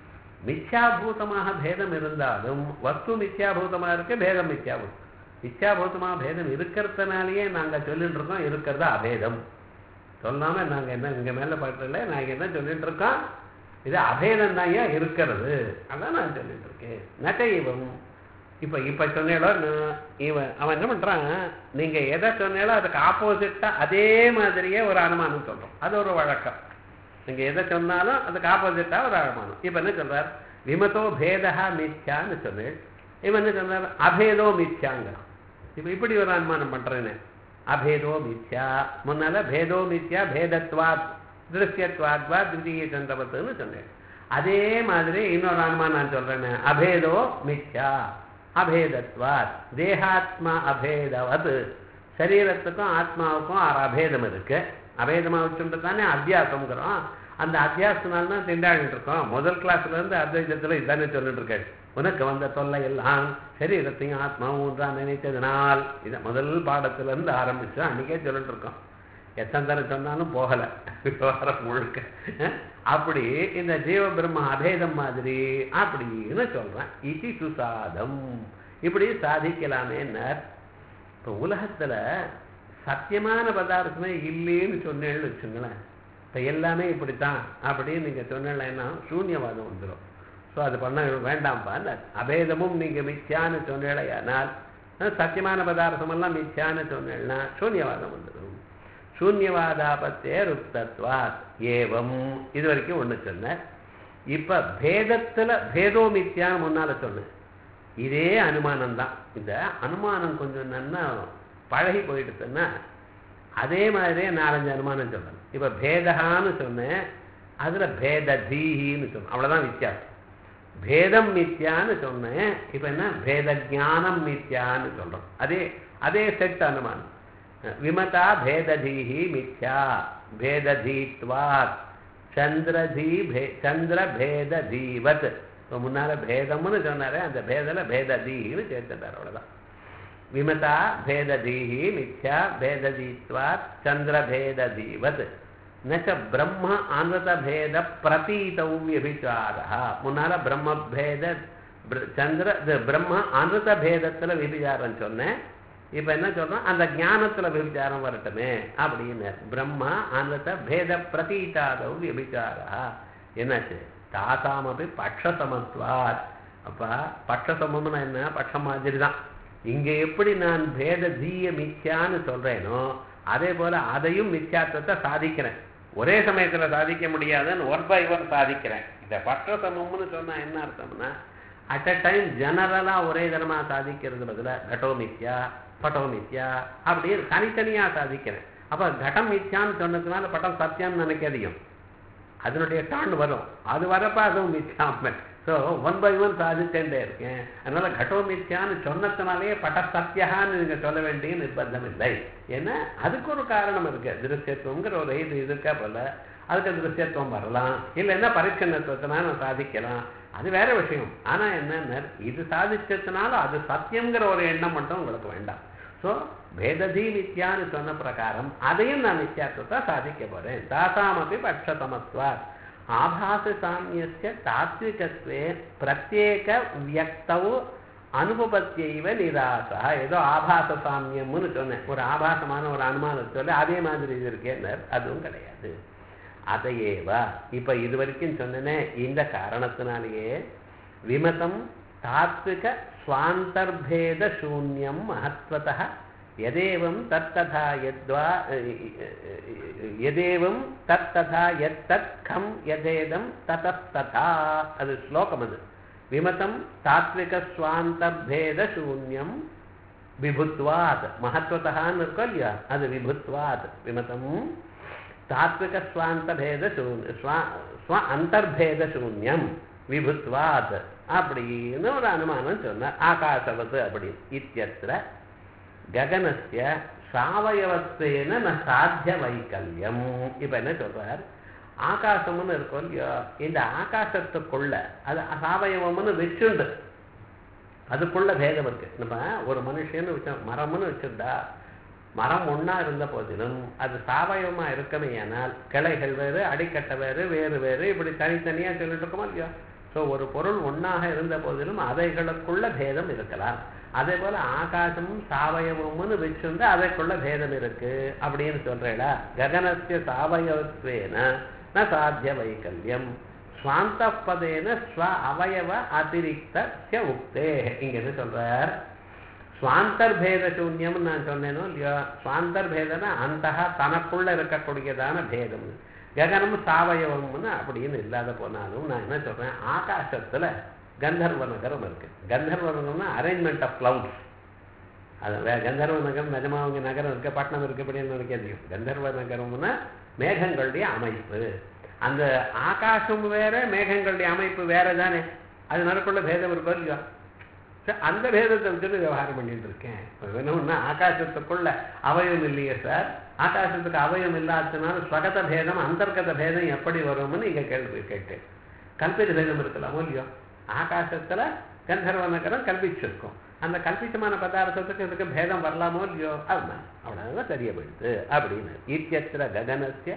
மித்யாபூதமாக பேதம் இருந்தாலும் வஸ்து மித்யாபூதமாக இருக்கு பேதம் மித்யாபூதம் மித்யாபூதமாக பேதம் இருக்கிறதுனாலேயே நாங்கள் சொல்லிட்டு இருக்கோம் இருக்கிறது அபேதம் சொல்லாம நாங்கள் என்ன இங்கே மேலே பட்டல நாங்கள் என்ன சொல்லிட்டு இருக்கோம் இது அபேதம் தான் ஏன் இருக்கிறது அதான் நான் சொல்லிட்டு இருக்கேன் நகைவம் இப்போ இப்போ சொன்னேளோ நான் இவன் அவன் என்ன பண்ணுறான் நீங்கள் எதை சொன்னாலோ அதுக்கு ஆப்போசிட்டாக அதே மாதிரியே ஒரு அனுமானம் சொல்கிறோம் அது ஒரு வழக்கம் நீங்கள் எதை சொன்னாலும் அதுக்கு ஆப்போசிட்டாக ஒரு அனுமானம் இப்போ என்ன சொல்றார் விமதோ பேதா மித்யான்னு சொன்னேன் இவன் என்ன சொல்றார் அபேதோ மித்யாங்கிறான் இப்போ இப்படி ஒரு அனுமானம் பண்ணுறேன்னு அபேதோ மித்யா முன்னால பேதோ மித்யா பேதத்வாத் திருஷ்யத்வாத்வா திவிதீய சந்திரபத்துன்னு சொன்னேன் அதே மாதிரி இன்னொரு அனுமானம் நான் சொல்றேன்னு அபேதோ மித்யா அபேதத்வாத் தேகாத்மா அபேதவத் சரீரத்துக்கும் ஆத்மாவுக்கும் ஆறு அபேதம் இருக்கு அபேதமா வச்சுட்டு தானே அத்தியாசம்ங்கிறோம் அந்த அத்தியாசத்தினால தான் திண்டாடிட்டு இருக்கோம் முதல் கிளாஸ்ல இருந்து அத்வைதத்துல இதானே சொல்லிட்டு இருக்கேன் உனக்கு வந்த தொல்லை எல்லாம் சரீரத்தையும் ஆத்மாவும் தான் நினைத்ததுனால் இதை முதல் பாடத்துல இருந்து ஆரம்பிச்சு அன்னைக்கே சொல்லிட்டு இருக்கோம் எத்தனை தரம் சொன்னாலும் போகல விவகாரம் முழுக்க அப்படி இந்த ஜீவ பிரம்ம அபேதம் மாதிரி அப்படின்னு சொல்றேன் இதி சுசாதம் இப்படி சாதிக்கலாமேன்னார் இப்போ உலகத்துல சத்தியமான பதார்த்தமே இல்லைன்னு சொன்னேன்னு வச்சுங்களேன் இப்போ எல்லாமே இப்படித்தான் அப்படின்னு நீங்க சொன்னேன்னா சூன்யவாதம் வந்துடும் ஸோ அது பண்ண வேண்டாம்ப்பா அபேதமும் நீங்க மித்யான்னு சொன்னேனால் சத்தியமான பதார்த்தம் எல்லாம் மித்யான்னு சொன்னேன்னா சூன்யவாதம் வந்துடும் சூன்யவாதாபத்தே ருப்தத்வாத் ஏவம் இது வரைக்கும் ஒன்று சொன்னேன் இப்ப பேதத்துல பேதோ மித்யான்னு முன்னால சொன்னேன் இதே அனுமானம் தான் இந்த அனுமானம் கொஞ்சம் நன்னா பழகி போயிடுச்சுன்னா அதே மாதிரியே நாலஞ்சு அனுமானம் சொல்லணும் இப்ப பேதகான்னு சொன்னேன் அதுல பேத தீஹின்னு சொன்னேன் அவ்வளவுதான் வித்தியாசம் பேதம் மித்யான்னு சொன்னேன் இப்ப என்ன பேத ஜானம் மித்யான்னு சொல்றோம் அதே அதே செட் அனுமானம் விமதா பேததீஹி மித்யா பேததீத்வாத் சந்திரதீ பே சந்திர பேததீவத் இப்போ முன்னால பேதம்னு சொன்னாரே அந்த பேதல பேததீன்னு சேர்த்துட்டார் அவ்வளவுதான் விமதா பேததீஹி மித்யா பேததீத்வாத் சந்திர பேததீவத் நச்ச பிரம்ம அனத பேத பிரதீதௌ விபிச்சாரா முன்னால பிரம்ம பேத சந்திர பிரம்ம அனத பேதத்துல விபிச்சாரம் சொன்னேன் இப்ப என்ன சொல்றோம் அந்த ஞானத்துல விபிச்சாரம் வரட்டுமே அப்படின்னு பிரம்மா அனத பேத பிரதீதாதௌ விபிச்சாரா என்னாச்சு தாசாமபி பட்சசமத்வாத் அப்ப பட்சசமம்னா என்ன பட்சம் மாதிரி தான் இங்க எப்படி நான் பேத தீய மித்யான்னு சொல்றேனோ அதே போல அதையும் மித்யாத்தத்தை சாதிக்கிறேன் ஒரே சமயத்துல சாதிக்க முடியாதுன்னு ஒன் பை ஒன் சாதிக்கிறேன் இந்த பட்சசமம்னு சொன்னா என்ன அர்த்தம்னா அட் அ டைம் ஜெனரலா ஒரே தரமா சாதிக்கிறது பதிலாக கடோ மித்யா பட்டோ மித்யா அப்படி தனித்தனியா சாதிக்கிறேன் அப்ப கடம் மித்யான்னு சொன்னதுனால பட்டம் சத்தியான்னு நினைக்காதையும் அதனுடைய டான் வரும் அது வரப்ப அதுவும் மித்யாம ஸோ ஒன் பை ஒன் சாதிச்சுட்டே இருக்கேன் அதனால கடோ மித்யான்னு சொன்னதுனாலே பட சத்தியகான்னு நீங்க சொல்ல வேண்டிய நிர்பந்தம் இல்லை ஏன்னா அதுக்கு ஒரு காரணம் இருக்கு திருஷ்யத்துவங்கிற ஒரு இது இருக்கா போல அதுக்கு திருஷ்யத்துவம் வரலாம் இல்லைன்னா பரிச்சன்னத்துவத்தினால சாதிக்கலாம் அது வேற விஷயம் ஆனா என்ன இது சாதிச்சதுனால அது சத்தியங்கிற ஒரு எண்ணம் மட்டும் உங்களுக்கு வேண்டாம் ஸோ பேததி மித்யான்னு சொன்ன பிரகாரம் அதையும் நான் நித்தியாத்வத்தை சாதிக்க போறேன் தாசாமப்பி பட்சதமத்வா ஆபாச சாமியஸ்ய தாத்விகத்வே பிரத்யேக வியக்தவு அனுபபத்தியைவ நிராசா ஏதோ ஆபாச சாமியம்னு சொன்னேன் ஒரு ஆபாசமான ஒரு அனுமானம் சொல்ல அதே மாதிரி இது இருக்கேன்னு அதுவும் கிடையாது அதையேவா இப்ப இது வரைக்கும் சொன்னனே இந்த காரணத்தினாலேயே விமதம் தாத்விக சுவாந்தர்பேத சூன்யம் மகத்வத எதேவம் தத்ததா யத்வா எதேவம் தத்ததா எத்தத் கம் யதேதம் ததஸ்ததா அது ஸ்லோகம் அது விமதம் தாத்விக சுவாந்தர்பேத சூன்யம் விபுத்வாத் மகத்வதான்னு இருக்கோ இல்லையா அது விபுத்வாத் விமதம் தாத்விக ஸ்வாந்தபேத சூன்ய ஸ்வ அந்தர்பேத சூன்யம் விபுத்வாத் அப்படின்னு ஒரு அனுமானம் சொன்னார் ஆகாசவத்து அப்படி இத்தியத்திர ககனஸ்ய சாவயவத்வேன ந சாத்திய வைக்கல்யம் இப்ப என்ன சொல்றார் ஆகாசம்னு இருக்கும் இல்லையோ இந்த ஆகாசத்துக்குள்ள அது சாவயவம்னு வச்சுண்டு அதுக்குள்ள பேதம் இருக்கு நம்ம ஒரு மனுஷன்னு வச்ச மரம்னு வச்சுட்டா மரம் ஒன்னா இருந்த போதிலும் அது சாவயவமா இருக்கமே ஆனால் கிளைகள் வேறு அடிக்கட்டை வேறு வேறு வேறு இப்படி தனித்தனியா சொல்லிட்டு இருக்கோமா இல்லையா ஸோ ஸோ ஒரு பொருள் ஒன்றாக இருந்த போதிலும் அவைகளுக்குள்ள பேதம் இருக்கலாம் அதே போல ஆகாசமும் சாவயவம்னு வச்சிருந்து அதைக்குள்ள பேதம் இருக்கு அப்படின்னு சொல்றேடா ககனஸ்ய சாவயவத்வேன ந சாத்திய வைக்கல்யம் ஸ்வாந்தப்பதேன ஸ்வ அவயவ அதிரிக்த உக்தே இங்க என்ன சொல்றார் ஸ்வாந்தர்பேத சூன்யம் நான் சொன்னேனோ இல்லையோ ஸ்வாந்தர்பேதனா அந்த தனக்குள்ள இருக்கக்கூடியதான பேதம் ககனம் சாவயவம்னு அப்படின்னு இல்லாத போனாலும் நான் என்ன சொல்றேன் ஆகாசத்துல கந்தர்வ நகரம் இருக்கு கந்தர்வ நகரம்னா அரேஞ்ச்மெண்ட் ஆஃப் கிளவுட்ஸ் அது வே- கந்தர்வ நகரம் நிஜமா அவங்க நகரம் இருக்கு பட்டணம் இருக்கு அப்படின்னு நினைக்க தெரியும் கந்தர்வ நகரம்னா மேகங்களுடைய அமைப்பு அந்த ஆகாசம் வேற மேகங்களுடைய அமைப்பு வேற தானே அது நடுக்குள்ள பேதம் இருக்கோ இல்லையோ சரி, அந்த பேதத்தை வச்சுட்டு விவகாரம் பண்ணிட்டு இருக்கேன் இப்ப வேணும்னா ஆகாசத்துக்குள்ள அவயம் இல்லையே சார் ஆகாசத்துக்கு அவயம் இல்லாததுனால ஸ்வகத பேதம் அந்தர்கத பேதம் எப்படி வரும்னு நீங்க கேள்வி கேட்டேன் கல்பித பேதம் இருக்கலாமோ இல்லையோ ஆகாசத்துல கந்தர்வ நகரம் கல்பிச்சிருக்கும் அந்த கல்பித்தமான பதார்த்தத்துக்கு இதுக்கு பேதம் வரலாமோ இல்லையோ அதுதான் அவ்வளவுதான் சரியா போயிடுது அப்படின்னு இத்தியத்திர ககனஸ்ய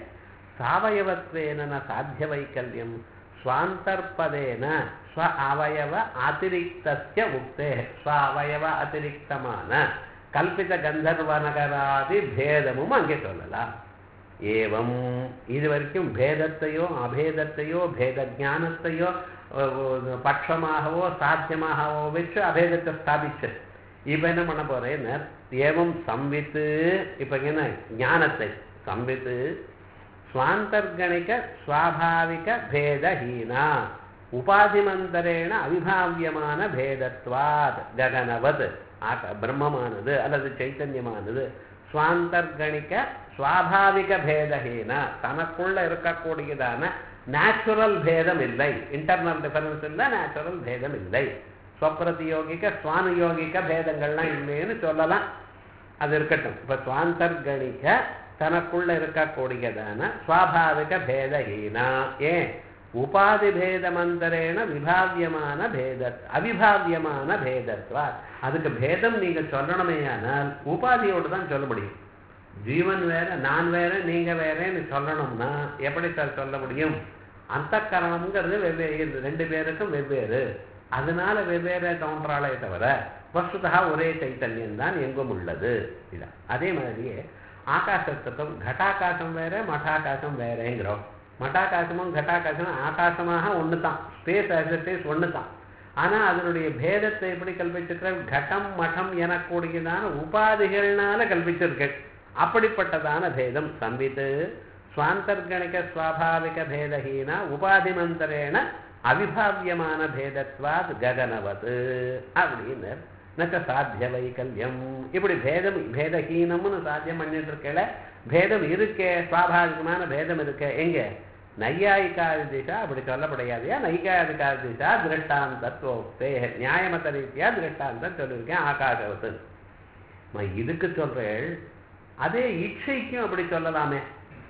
சாவயவத்வேன சாத்திய வைக்கல்யம் ஸ்வாந்தர்பதேன ஸ்வ அவயவ அதிரிக்தஸ்ய உக்தே ஸ்வ அவயவ அதிரிக்தமான கல்பித கந்தர்வ நகராதி பேதமும் அங்கே சொல்லலாம் ஏவம் இது வரைக்கும் பேதத்தையோ அபேதத்தையோ பேத ஞானத்தையோ அஹ், அஹ், பட்சமாகவோ சாத்தியமாகவோ வச்சு அபேதத்தை ஸ்தாபிச்சு இப்ப என்ன பண்ண போறேன் ஏவம் சம்வித்து இப்ப என்ன ஞானத்தை சம்வித்து ஸ்வாந்தர்கணிக ஸ்வாபாவிக பேதஹீனா உபாதிமந்தரேண அவிபாவியமான பேதத்வாத் ககனவத் ஆக பிரம்மமானது அல்லது சைத்தன்யமானது ஸ்வாந்தர்கணிக சுவாபாவிக பேதஹீன தனக்குள்ள இருக்கக்கூடியதான நேச்சுரல் பேதம் இல்லை இன்டர்னல் டிஃபரன்ஸ் இல்லை நேச்சுரல் பேதம் இல்லை ஸ்வப்பிரதியோகிக சுவானுயோகிக பேதங்கள்லாம் இல்லைன்னு சொல்லலாம் அது இருக்கட்டும் இப்ப சுவாந்தர்கணிக தனக்குள்ள இருக்கக்கூடியதான சுவாபாவிக பேதஹீனா ஏன் உபாதி பேதமந்தரேன விபாவியமான பேத அவிபாவியமான பேதத்வா அதுக்கு பேதம் நீங்க சொல்லணுமேயானால் உபாதியோடு தான் சொல்ல முடியும் ஜீவன் வேற நான் வேற நீங்க வேறேன்னு சொல்லணும்னா எப்படி சார் சொல்ல முடியும் அந்த கரணம்ங்கிறது வெவ்வேறு ரெண்டு பேருக்கும் வெவ்வேறு அதனால வெவ்வேறு தோன்றாலே தவிர வஸ்துதா ஒரே சைத்தன்யம் தான் எங்கும் உள்ளது இதான் அதே மாதிரியே ஆகாசத்துக்கும் கட்டாகாசம் வேற மட்டாகாசம் வேறேங்கிறோம் மட்டாகாசமும் கட்டாகாசமும் ஆகாசமாக ஒன்று தான் ஸ்பேஸ் ஆஸ் ஸ்பேஸ் ஒன்று தான் ஆனால் அதனுடைய பேதத்தை எப்படி கல்பிச்சிருக்கிற கட்டம் மட்டம் எனக்கூடியதான உபாதிகள்னால கல்பிச்சிருக்கள் அப்படிப்பட்டதான பேதம் சம்பித்து சுவாந்தர்கணிக சுவாபாவிக பேதஹீனா உபாதிமந்தரேன அவிபாவியமான பேதத்வாத் ககனவத் அப்படின்னு நச்ச சாத்திய வைக்கல்யம் இப்படி பேதம் பேதஹீனம்னு சாத்தியம் பண்ணிட்டு இருக்கல பேதம் இருக்கே சுவாபாவிகமான பேதம் இருக்கே எங்க நையாயிகாதி திசா அப்படி சொல்லப்படையாதையா நைகாதிகாதி திசா திருஷ்டாந்தத்துவத்தே நியாயமத்த ரீதியா திருஷ்டாந்தம் சொல்லியிருக்கேன் ஆகாசவத்து நான் இதுக்கு சொல்றேன் அதே இச்சைக்கும் அப்படி சொல்லலாமே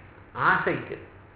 ஆசைக்கு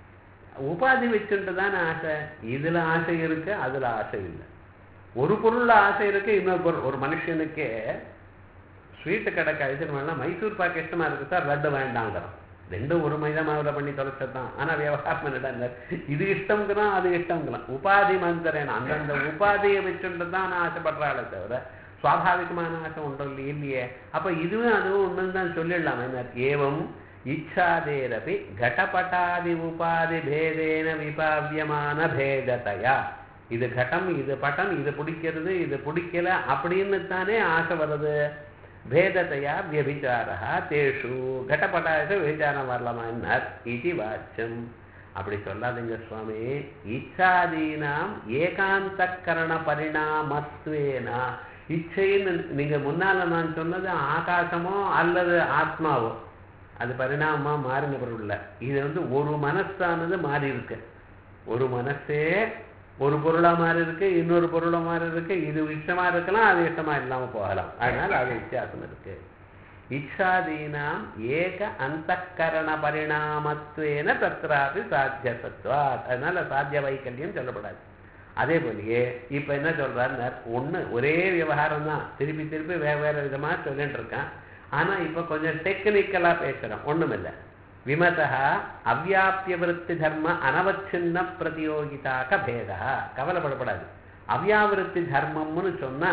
உபாதி வச்சுட்டு தானே ஆசை இதுல ஆசை இருக்கு அதுல ஆசை இல்லை ஒரு பொருள்ல ஆசை இருக்கு இன்னொரு பொருள் ஒரு மனுஷனுக்கே ஸ்வீட்டு கடை கழிச்சுன்னு வேணா மைசூர் பாக்கு இஷ்டமா இருக்கு சார் லட்டு வேண்டாங்கிறோம் ரெண்டும் ஒரு மைதா மாவில் பண்ணி தொலைச்சதான் ஆனா விவகாரம் என்னடா இது இஷ்டம்ங்கிறான் அது இஷ்டம்ங்கிறான் உபாதி மந்திரன் அந்தந்த உபாதியை வச்சுட்டு தான் நான் ஆசைப்படுறாளே தவிர சுவாபாவிகமான ஆசை ஒன்றும் இல்லை இல்லையே அப்ப இதுவும் அதுவும் ஒன்றுன்னு தான் சொல்லிடலாம் என்ன ஏவம் இச்சாதேரபி கடபட்டாதி உபாதி பேதேன விபாவியமான பேதத்தையா இது கட்டம் இது பட்டம் இது பிடிக்கிறது இது பிடிக்கல அப்படின்னு தானே ஆசை வருது பேதத்தையா வியபிச்சாரா தேஷு கடப்பட்டாச விபச்சாரம் வரலாமா என்ன இது வாச்சம் அப்படி சொல்லாதீங்க சுவாமி இச்சாதீனாம் ஏகாந்தக்கரண பரிணாமத்வேனா இச்சைன்னு நீங்க முன்னால நான் சொன்னது ஆகாசமோ அல்லது ஆத்மாவோ அது பரிணாமமா மாறின பொருள் இல்ல இது வந்து ஒரு மனசானது மாறி இருக்கு ஒரு மனசே ஒரு பொருளா மாறி இருக்கு இன்னொரு பொருளா மாறி இருக்கு இது இஷ்டமா இருக்கலாம் அது இஷ்டமா இல்லாம போகலாம் அதனால அது வித்தியாசம் இருக்கு இச்சாதீனாம் ஏக அந்தக்கரண பரிணாமத்வேன தத்ராபி சாத்திய சத்வாத் அதனால சாத்திய வைக்கல்யம் சொல்லப்படாது அதே போலயே இப்ப என்ன சொல்றாருன்னா ஒண்ணு ஒரே விவகாரம் தான் திருப்பி திருப்பி வேற வேற விதமா சொல்லிட்டு இருக்கான் ஆனா இப்ப கொஞ்சம் டெக்னிக்கலா பேசுறோம் ஒண்ணுமில்ல விமதா அவ்யாபிய விருத்தி தர்ம அனவச்சின்ன பிரதியோகிதாக பேதா கவலைப்படப்படாது அவ்யாவிருத்தி தர்மம்னு சொன்னா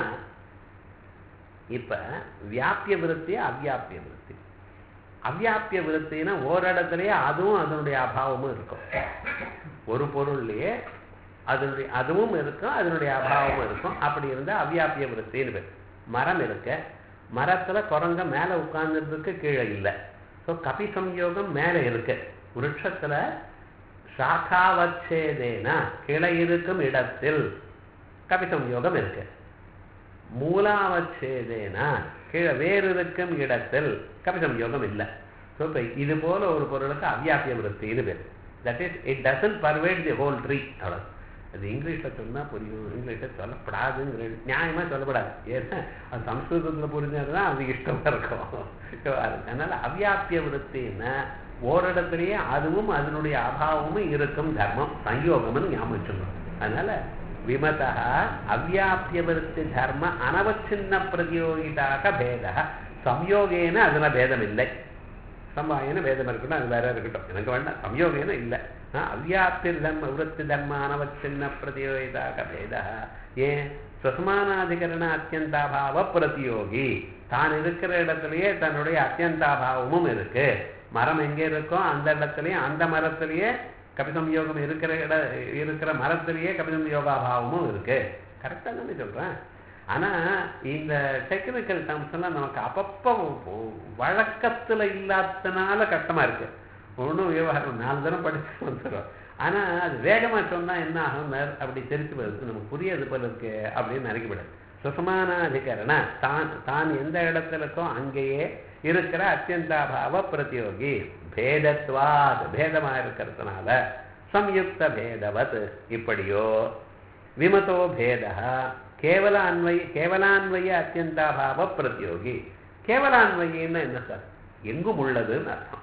இப்ப வியாபிய விருத்தி அவ்யாபிய விருத்தி அவ்யாபிய விருத்தினா ஓரிடத்துலயே அதுவும் அதனுடைய அபாவமும் இருக்கும் ஒரு பொருள்லயே அதனுடைய அதுவும் இருக்கும் அதனுடைய அபாவமும் இருக்கும் அப்படி இருந்தா அவ்யாபிய விருத்தின்னு பேர் மரம் இருக்க மரத்துல குரங்க மேல உட்கார்ந்துருக்கு கீழே இல்லை ஸோ கபி சம்யோகம் மேல இருக்கு விருட்சத்துல சாக்காவச்சேதேனா கிளை இருக்கும் இடத்தில் கபி சம்யோகம் இருக்கு மூலாவச்சேதேனா கீழே வேறு இருக்கும் இடத்தில் கபி சம்யோகம் இல்லை ஸோ இப்போ இது போல ஒரு பொருளுக்கு அவ்யாபிய விருத்தின்னு பேர் that is it doesn't pervade the whole tree அவ்வளோ அது இங்கிலீஷில் சொன்னால் புரியும் இங்கிலீஷில் சொல்லப்படாதுங்கிற நியாயமாக சொல்லப்படாது ஏன்னா அது சம்ஸ்கிருதத்தில் புரிஞ்சது தான் அது இஷ்டமாக இருக்கும் அதனால் அவ்யாபிய விருத்தின்னா ஓரிடத்துலேயே அதுவும் அதனுடைய அபாவமும் இருக்கும் தர்மம் சயோகம்னு ஞாபகம் வச்சுக்கணும் அதனால் விமதா அவ்யாபிய விருத்தி தர்ம அனவச்சின்ன பிரதியோகிதாக பேத சம்யோகேன அதில் பேதம் இல்லை சம்பாயன வேதம் இருக்கட்டும் அது வேற இருக்கட்டும் எனக்கு வேண்டாம் சம்யோகேன இல்லை அவ்யாப்தி தர்ம விருத்தி தர்ம அனவச்சின்ன பிரதியோகிதாக பேதா ஏன் சுவசமானாதிகரண அத்தியந்தாபாவ பிரதியோகி தான் இருக்கிற இடத்துலயே தன்னுடைய அத்தியந்தாபாவமும் இருக்கு மரம் எங்கே இருக்கோ அந்த இடத்துலயும் அந்த மரத்திலேயே கபிதம் யோகம் இருக்கிற இட இருக்கிற மரத்திலேயே கபிதம் யோகாபாவமும் இருக்கு கரெக்டாக தானே சொல்றேன் ஆனா இந்த டெக்னிக்கல் டேர்ம்ஸ் எல்லாம் நமக்கு அப்பப்போ வழக்கத்துல இல்லாததுனால கஷ்டமா இருக்கு ஒன்றும் விவகாரம் நாலு தரம் படிச்சு வந்துடும் ஆனா அது வேகமா சொன்னா என்ன ஆகும் அப்படி தெரிஞ்சு வருது நமக்கு புரியாது போல இருக்கு அப்படின்னு நினைக்கப்படாது சுசமானாதிகரண தான் தான் எந்த இடத்துல இருக்கோ அங்கேயே இருக்கிற அத்தியந்தாபாவ பிரதியோகி பேதத்வாத் பேதமா இருக்கிறதுனால சம்யுக்த பேதவத் இப்படியோ விமதோ பேதா கேவல அன்வய கேவலான்வய அத்தியந்தாபாவ பிரதியோகி கேவலான்வயின்னு என்ன சார் எங்கும் உள்ளதுன்னு அர்த்தம்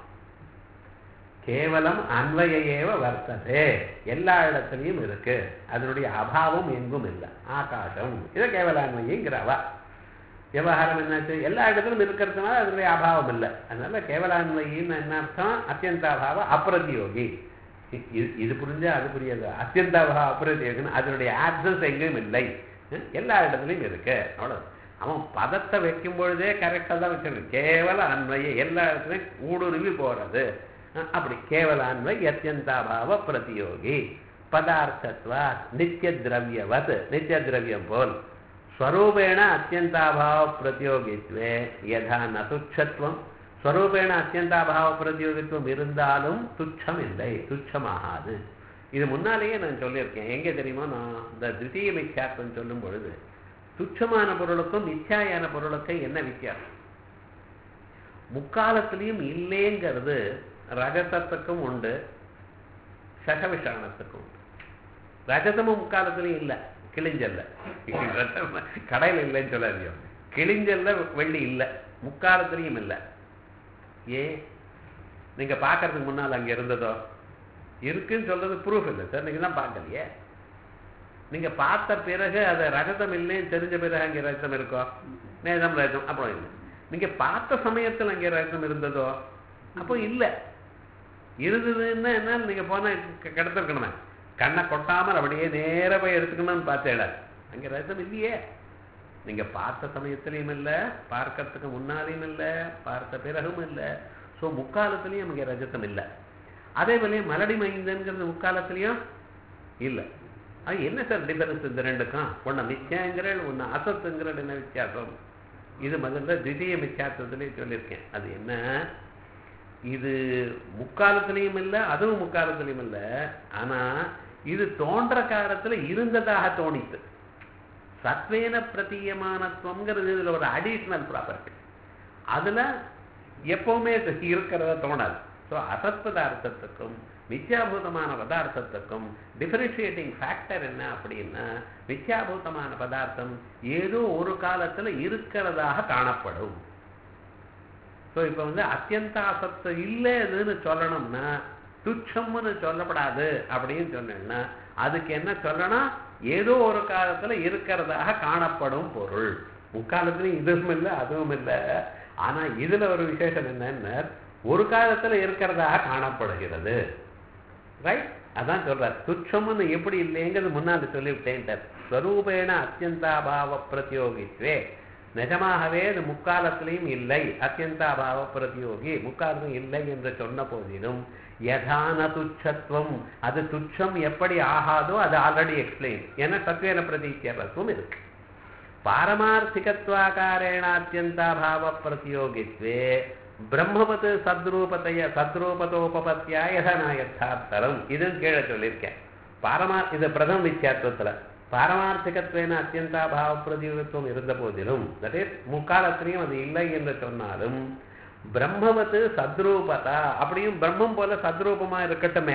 கேவலம் அன்வயேவ வர்த்ததே எல்லா இடத்துலையும் இருக்கு அதனுடைய அபாவம் எங்கும் இல்லை ஆகாசம் இதை கேவலான்வயிங்கிறவா விவகாரம் என்னாச்சு எல்லா இடத்துலும் இருக்கிறதுனால அதனுடைய அபாவம் இல்லை அதனால கேவலான்வயின்னு என்ன அர்த்தம் அத்தியந்தாபாவ அப்பிரதியோகி இது புரிஞ்சா அது புரியாது அத்தியந்தாபாவ அப்பிரதியோகின்னு அதனுடைய ஆப்சன்ஸ் எங்கேயும் இல்லை எல்லா இடத்துலையும் இருக்கு அவ்வளோ அவன் பதத்தை வைக்கும் பொழுதே கரெக்டாக தான் வச்சிருக்க கேவல அன்வய எல்லா இடத்துலையும் ஊடுருவி போறது அப்படி கேவல அன்வய அத்தியந்தாபாவ பிரதியோகி பதார்த்தத்வா நித்திய திரவியவத் நித்திய திரவியம் போல் ஸ்வரூபேண அத்தியந்தாபாவ பிரதியோகித்வே யதா ந துச்சத்துவம் ஸ்வரூபேண அத்தியந்தாபாவ பிரதியோகித்துவம் இருந்தாலும் துச்சம் இல்லை துச்சமாகாது இது முன்னாலேயே நான் சொல்லியிருக்கேன் எங்கே தெரியுமா நான் இந்த தித்திய மித்யாத்வம் சொல்லும் பொழுது துச்சமான பொருளுக்கும் மித்யாயான பொருளுக்கும் என்ன வித்தியாசம் முக்காலத்திலையும் இல்லைங்கிறது ரகசத்துக்கும் உண்டு சகவிஷாணத்துக்கும் உண்டு ரகசமும் முக்காலத்திலையும் இல்லை கிழிஞ்சல்ல கடையில் இல்லைன்னு சொல்லாதியோ கிழிஞ்சல்ல வெள்ளி இல்லை முக்காலத்திலையும் இல்லை ஏன் நீங்க பார்க்கறதுக்கு முன்னால் அங்க இருந்ததோ இருக்குன்னு சொல்றது ப்ரூஃப் இல்லை சார் நீங்க தான் பார்க்கலையே நீங்க பார்த்த பிறகு அது ரகதம் இல்லைன்னு தெரிஞ்ச பிறகு அங்கே ரகதம் இருக்கோ நேதம் ரகதம் அப்புறம் இல்லை நீங்க பார்த்த சமயத்தில் அங்கே ரகதம் இருந்ததோ அப்போ இல்லை இருந்ததுன்னா என்ன நீங்க போனா கிடத்திருக்கணுமே கண்ணை கொட்டாமல் அப்படியே நேர போய் எடுத்துக்கணும்னு பார்த்தேட அங்கே ரகதம் இல்லையே நீங்க பார்த்த சமயத்திலையும் இல்லை பார்க்கறதுக்கு முன்னாலையும் இல்லை பார்த்த பிறகும் இல்லை ஸோ முக்காலத்திலையும் அங்கே ரஜத்தம் இல்லை அதே போல மலடி மைந்தன்கிறது முக்காலத்திலையும் இல்லை அது என்ன சார் டிஃபரன்ஸ் இந்த ரெண்டுக்கும் ஒன்று மித்யாங்கிற ஒன்று அசத்துங்கிற என்ன வித்தியாசம் இது முதல்ல திடீய மித்யாசத்துலேயே சொல்லியிருக்கேன் அது என்ன இது முக்காலத்திலையும் இல்லை அதுவும் முக்காலத்திலையும் இல்லை ஆனால் இது தோன்ற காலத்தில் இருந்ததாக தோணித்து சத்வேன பிரதீயமானத்துவங்கிறது இதில் ஒரு அடிஷ்னல் ப்ராப்பர்ட்டி அதில் எப்பவுமே இருக்கிறதா தோணாது ஸோ அசத் பதார்த்தத்துக்கும் மித்யாபூதமான பதார்த்தத்துக்கும் டிஃபரன்ஷியேட்டிங் ஃபேக்டர் என்ன அப்படின்னா மித்யாபூதமான பதார்த்தம் ஏதோ ஒரு காலத்தில் இருக்கிறதாக காணப்படும் ஸோ இப்போ வந்து அத்தியந்த அசத்து இல்லைன்னு சொல்லணும்னா துச்சம்னு சொல்லப்படாது அப்படின்னு சொன்னேன்னா அதுக்கு என்ன சொல்லணும் ஏதோ ஒரு காலத்துல இருக்கிறதாக காணப்படும் பொருள் முக்காலத்துலயும் இதுவும் இல்லை அதுவும் இல்லை ஆனா இதுல ஒரு விசேஷம் என்னன்னா ஒரு காலத்துல இருக்கிறதாக காணப்படுகிறது ரைட் அதான் சொல்றார் துச்சம்னு எப்படி இல்லைங்கிறது முன்னாடி சொல்லிவிட்டேன் ஸ்வரூபேண அத்தியந்தாபாவ பிரத்யோகித்வே நிஜமாகவே அது முக்காலத்திலையும் இல்லை அத்தியந்தாபாவ பிரதியோகி முக்காலத்திலும் இல்லை என்று சொன்ன போதிலும் யதான துச்சத்துவம் அது துச்சம் எப்படி ஆகாதோ அது ஆல்ரெடி எக்ஸ்பிளைன் ஏன்னா சத்வேன பிரதீத்தியத்துவம் இருக்கு பாரமார்த்திகத்வாகாரேண அத்தியந்தாபாவ பிரதியோகித்வே பிரம்மவத் சத்ரூபத்தைய சத்ரூபத்தோபத்தியா யதனா யத்தார்த்தரம் இதுன்னு கீழே சொல்லியிருக்கேன் பாரமா இது பிரதம வித்தியாத்வத்துல பாரமார்த்திகத்வேன அத்தியந்தாபாவ பிரதியோகத்துவம் இருந்த போதிலும் தட் இஸ் முக்காலத்திலையும் அது இல்லை என்று சொன்னாலும் பிரம்மவத்து சத்ரூபதா அப்படியும் பிரம்மம் போல சத்ரூபமா இருக்கட்டுமே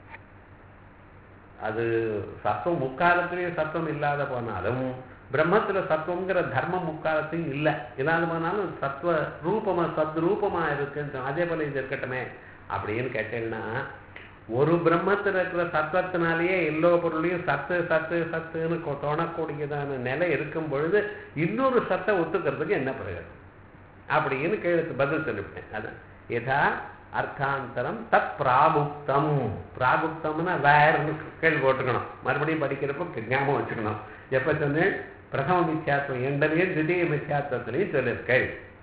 அது சத்துவம் முக்காலத்திலேயும் சத்துவம் இல்லாத போனாலும் பிரம்மத்துல சத்துவங்கிற தர்மம் முக்காலத்தையும் இல்லை இல்லாத போனாலும் சத்துவ ரூபமா சத்ரூபமா இருக்குன்னு சொன்னா, அதே போல இது இருக்கட்டுமே அப்படின்னு கேட்டேன்னா ஒரு பிரம்மத்தில் இருக்கிற சத்தத்தினாலேயே எல்லோ பொருளையும் சத்து சத்து சத்துன்னு கொ- தோணக்கூடியதான நிலை இருக்கும் பொழுது இன்னொரு சத்தை ஒத்துக்கிறதுக்கு என்ன பிரயோஜனம் அப்படின்னு கேளுக்கு பதில் சொல்லிவிட்டேன் அது யதா அர்த்தாந்தரம் தத் பிராகுப்தம் பிராகுப்தம்னா வேர்னு கேள்வி போட்டுக்கணும் மறுபடியும் படிக்கிறப்ப ஞாபகம் வச்சுக்கணும் எப்ப சொன்னேன் பிரதம மித்யாத்வம் எண்டனையும் திடீய மித்யாத்வத்திலையும் சொல்லியிருக்கேள்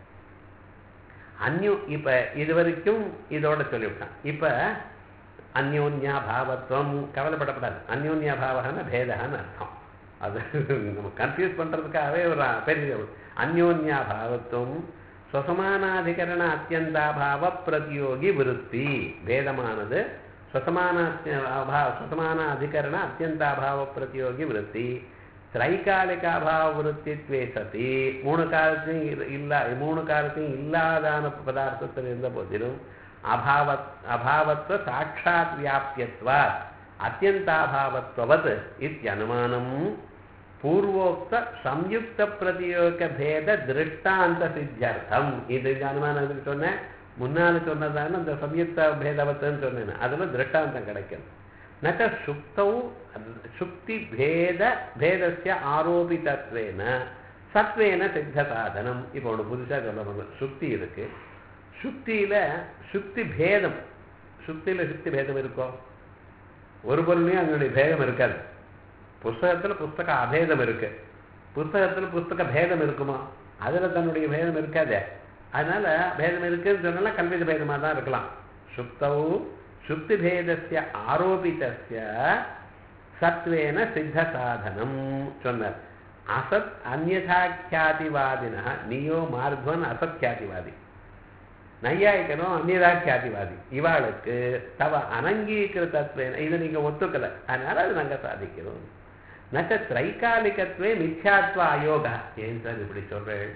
அந்யு இப்ப இது வரைக்கும் இதோட சொல்லிவிட்டான் இப்ப அந்யோன்யா பாவத்துவம் கவலைப்படப்படாது அந்யோன்யா பாவகன பேதகான்னு அர்த்தம் அது நம்ம கன்ஃபியூஸ் பண்றதுக்காகவே ஒரு பெரிய அந்யோன்யா பாவத்துவம் ஸ்வசமானாதிகரண அத்தியந்தாபாவ பிரதியோகி விருத்தி பேதமானது ஸ்வசமான அபா- ஸ்வசமான அதிகரண அத்தியந்தாபாவ பிரதியோகி விருத்தி திரைகாலிகாபாவ விருத்தித்வே சதி மூணு காலத்தையும் இரு- இல்லா மூணு காலத்தையும் இல்லாதான பதார்த்தத்தில் இருந்த போதிலும் அபாவத் அபாவத்வ சாட்சாத் வியாபியத்வாத் அத்தியந்தாபாவத்வவத் இத்தியனுமானம் பூர்வோக்த சம்யுக்த பிரதியோக பேத திருஷ்டாந்த சித்தியர்த்தம் இது இந்த அனுமானம் எதுக்கு சொன்னேன் முன்னால சொன்னதான அந்த சம்யுக்த பேதவத்துன்னு சொன்னேன் அதுல திருஷ்டாந்தம் கிடைக்கும் நச்ச சுக்தௌ சுக்தி பேத பேதஸ்ய ஆரோபிதத்வேன சத்வேன சித்த சாதனம் இப்போ ஒன்று புதுசா சொல்ல சுக்தி இருக்கு சுக்தியில சுக்தி பேதம் சுக்தியில சுக்தி பேதம் இருக்கோ ஒரு பொருளையும் அதனுடைய பேதம் இருக்காது புஸ்தகத்துல புஸ்தக அபேதம் இருக்கு புஸ்தகத்துல புஸ்தக பேதம் இருக்குமா அதுல தன்னுடைய பேதம் இருக்காதே அதனால பேதம் இருக்குன்னு சொன்னால கல்வித பேதமா தான் இருக்கலாம் சுக்தௌ சுக்தி பேதஸ்ய ஆரோபிதஸ்ய சத்வேன சித்த சாதனம் சொன்னார் அசத் அந்யதாக்கியாதிவாதினா நீயோ மார்த்வன் அசத்யாதிவாதி நையாயிக்கனும் அந்நியதாக்கியாதிவாதி இவாளுக்கு தவ அனங்கீகிருத்தத்வேன இதை நீங்க ஒத்துக்கல அதனால அது நாங்க சாதிக்கிறோம் நச்ச திரைகாலிகத்வே மித்யாத்வ அயோகா ஏன் சார் இப்படி சொல்றேன்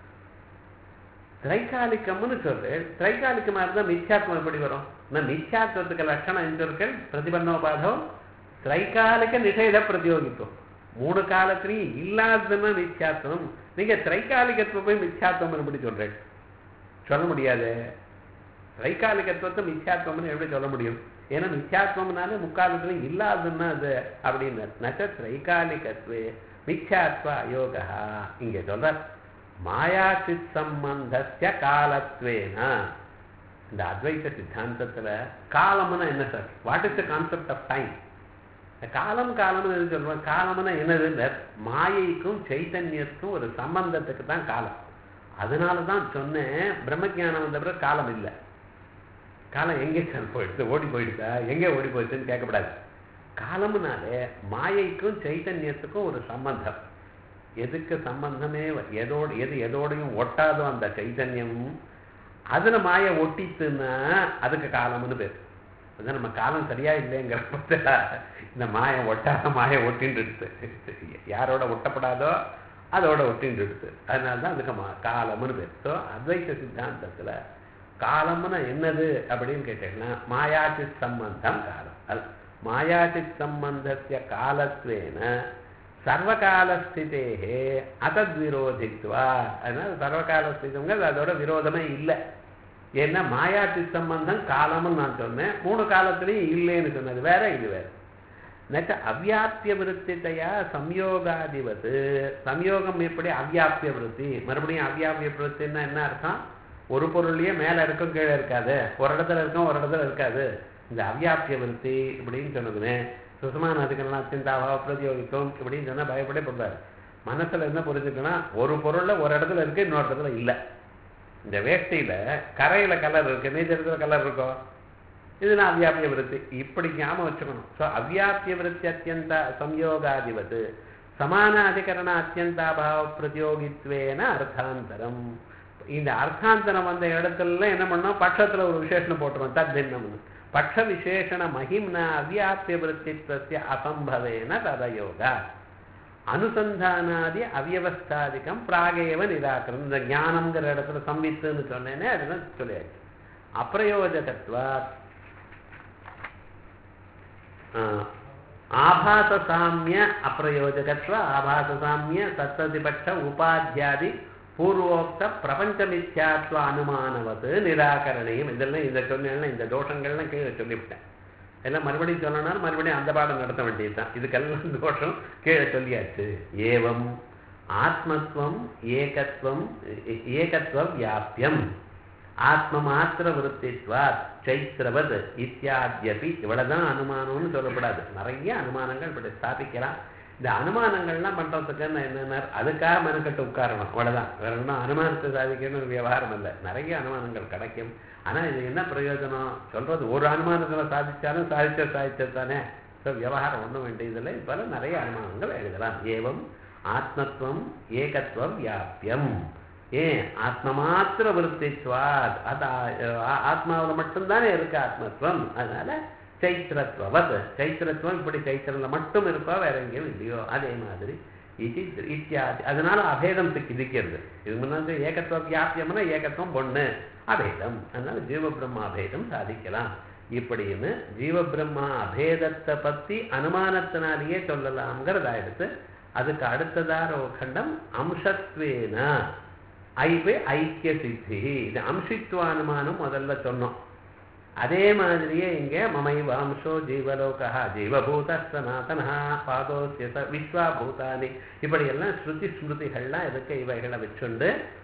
திரைகாலிக்கம்னு சொல்றேன் திரைகாலிக்கமா இருந்தா மித்யாத்வம் எப்படி வரும் நான் மித்யாத்வத்துக்கு லட்சணம் எந்த சொற்கள் பிரதிபன்னோபாதம் திரைகாலிக நிஷேத பிரதியோகித்துவம் மூணு காலத்திலையும் இல்லாததுன்னா மித்யாத்வம் நீங்க திரைகாலிகத்துவம் போய் மித்யாத்வம் எப்படி சொல்றேன் சொல்ல முடியாது திரைகாலிகத்துவத்தை மித்யாத்வம்னு எப்படி சொல்ல முடியும் ஏன்னா மித்யாத்வம்னாலே முக்காலத்துல இல்லாதுன்னா அது அப்படின்னு நச்ச திரைகாலிகத்துவே மித்யாத்வ அயோகா இங்க சொல்ற மாயாச்சித் சம்பந்தஸ்ய காலத்வேனா இந்த அத்வைத சித்தாந்தத்துல காலம்னா என்ன sir what is the concept of time காலம் காலம்னு எது சொல்றோம் காலம்னா என்னது மாயைக்கும் சைத்தன்யத்துக்கும் ஒரு சம்பந்தத்துக்கு தான் காலம் அதனால தான் சொன்னேன் பிரம்மஜானம் வந்த பிறகு காலம் இல்லை காலம் எங்கே சார் போயிடுச்சு ஓடி போயிடுச்சா எங்கே ஓடி போயிடுச்சுன்னு கேட்கக்கூடாது காலம்னாலே மாயைக்கும் சைத்தன்யத்துக்கும் ஒரு சம்பந்தம் எதுக்கு சம்பந்தமே வ- எதோடு எது எதோடையும் ஒட்டாதோ அந்த சைத்தன்யம் அதுல மாயை ஒட்டித்துன்னா அதுக்கு காலம்னு பேர் அதான் நம்ம காலம் சரியா இல்லைங்கிற பட்சத்துல இந்த மாயை ஒட்டாத மாயை ஒட்டின்னு எடுத்து யாரோட ஒட்டப்படாதோ அதோட ஒட்டின்னு எடுத்து அதனால தான் அதுக்கு மா காலம்னு பேர் ஸோ அத்வைத சித்தாந்தத்துல காலம்னா என்னது அப்படின்னு கேட்டீங்கன்னா மாயாச்சித் சம்பந்தம் காலம் அது மாயாச்சித் சம்பந்தஸ்ய காலத்வேன சர்வகாலஸ்திதேகே அசத்விரோதித்வா அதனால சர்வகாலஸ்திதங்கிறது அதோட விரோதமே இல்லை ஏன்னா மாயாச்சி சம்பந்தம் காலம்னு நான் சொன்னேன் மூணு காலத்திலையும் இல்லைன்னு சொன்னது வேற இது வேற நச்ச அவ்யாப்பிய விருத்தித்தையா சம்யோகாதிபத்து சம்யோகம் எப்படி அவ்யாப்பிய விருத்தி மறுபடியும் அவ்யாப்பிய விருத்தின்னா என்ன அர்த்தம் ஒரு பொருள்லயே மேல இருக்கும் கீழே இருக்காது ஒரு இடத்துல இருக்கும் ஒரு இடத்துல இருக்காது இந்த அவ்யாப்திய விருத்தி இப்படின்னு சொன்னதுன்னு சுசமான அதிகரணம் சிந்தாவா பிரதியோகித்துவம் இப்படின்னு சொன்னா பயப்படே போடுறாரு மனசுல என்ன புரிஞ்சுக்கணும் ஒரு பொருள்ல ஒரு இடத்துல இருக்கு இன்னொரு இடத்துல இல்லை இந்த வேஷ்டியில கரையில கலர் இருக்கு நீச்சத்துல கலர் இருக்கும் இதுனா அவ்யாபிய விருத்தி இப்படி ஞாபகம் வச்சுக்கணும் ஸோ அவ்யாபிய விருத்தி அத்தியந்த சம்யோகாதிபத்து சமான அதிகரண அத்தியந்தாபாவ பிரதியோகித்வேன அர்த்தாந்தரம் இந்த அர்த்தாந்தரம் வந்த இடத்துல என்ன பண்ணோம் பட்சத்துல ஒரு விசேஷணம் போட்டுருவோம் தத்தின்னம்னு பட்ச விசேஷண மகிம்னா அவ்யாபிய விருத்தித்வசிய அசம்பவேன ததயோகா அனுசந்தானாதி அவ்யவஸ்தாதிகம் பிராகேவ நிராகரம் இந்த ஞானம்ங்கிற இடத்துல சம்வித்துன்னு சொன்னேனே அதுதான் சொல்லியாச்சு அப்பிரயோஜகத்வா ஆபாசசாமிய அப்பிரயோஜகத்வ ஆபாசசாமிய சத்ததிபட்ச உபாத்தியாதி பூர்வோக்த பிரபஞ்சமித்யாத்வ அனுமானவது நிராகரணையும் இதெல்லாம் இந்த சொன்னேன்னா இந்த தோஷங்கள்லாம் கீழே சொல்லிவிட்டேன் எல்லாம் மறுபடியும் சொல்லணும்னா மறுபடியும் அந்த பாடம் நடத்த வேண்டியது தான் இதுக்கெல்லாம் தோஷம் கீழே சொல்லியாச்சு ஏவம் ஆத்மத்துவம் ஏகத்துவம் ஏகத்துவ வியாபியம் ஆத்ம மாத்திர விருத்தித்வாத் சைத்திரவத் இத்தியாத்யபி இவ்வளவுதான் அனுமானம்னு சொல்லப்படாது நிறைய அனுமானங்கள் இப்படி ஸ்தாபிக்கலாம் இந்த அனுமானங்கள்லாம் பண்றதுக்கு என்னென்ன அதுக்காக மெனக்கட்டு உட்காரணும் அவ்வளவுதான் வேற ஒன்றும் அனுமானத்தை சாதிக்கணும் விவகாரம் இல்லை நிறைய அனுமானங்கள் கிடைக்கும் ஆனா இது என்ன பிரயோஜனம் சொல்றது ஒரு அனுமானத்துல சாதிச்சாலும் சாதிச்ச சாதிச்சதானே ஸோ விவகாரம் ஒன்றும் வேண்டியதில்லை இப்போல நிறைய அனுமானங்கள் எழுதலாம் ஏவம் ஆத்மத்துவம் ஏகத்துவம் வியாபியம் ஏன் ஆத்ம மாத்திர விருத்தித்வாத் அது ஆத்மாவில் மட்டும்தானே இருக்கு ஆத்மத்துவம் அதனால சைத்திரத்துவத் சைத்திரத்துவம் இப்படி சைத்திரத்தில் மட்டும் இருக்கோ வேற எங்கேயும் இல்லையோ அதே மாதிரி இது இத்தியாதி அதனால அபேதம் சிக்கிறது இது முன்னாடி ஏகத்துவ வியாபியம்னா ஏகத்துவம் பொண்ணு அபேதம் அதனால ஜீவ பிரம்மா அபேதம் சாதிக்கலாம் இப்படின்னு ஜீவ பிரம்மா அபேதத்தை பத்தி அனுமானத்தினாலேயே சொல்லலாம்ங்கிறதா எடுத்து அதுக்கு அடுத்ததார ஒரு கண்டம் அம்சத்வேன ஐபே ஐக்கிய சித்தி இது அம்சித்துவ அனுமானம் முதல்ல சொன்னோம் அதே மாதிரியே இங்க மமைவ அம்சோ ஜீவலோகா ஜீவபூத சனாதனா பாதோசியத விஸ்வாபூதானி இப்படி எல்லாம் ஸ்ருதி ஸ்மிருதிகள்லாம் இருக்கு இவைகளை வச்சுண்டு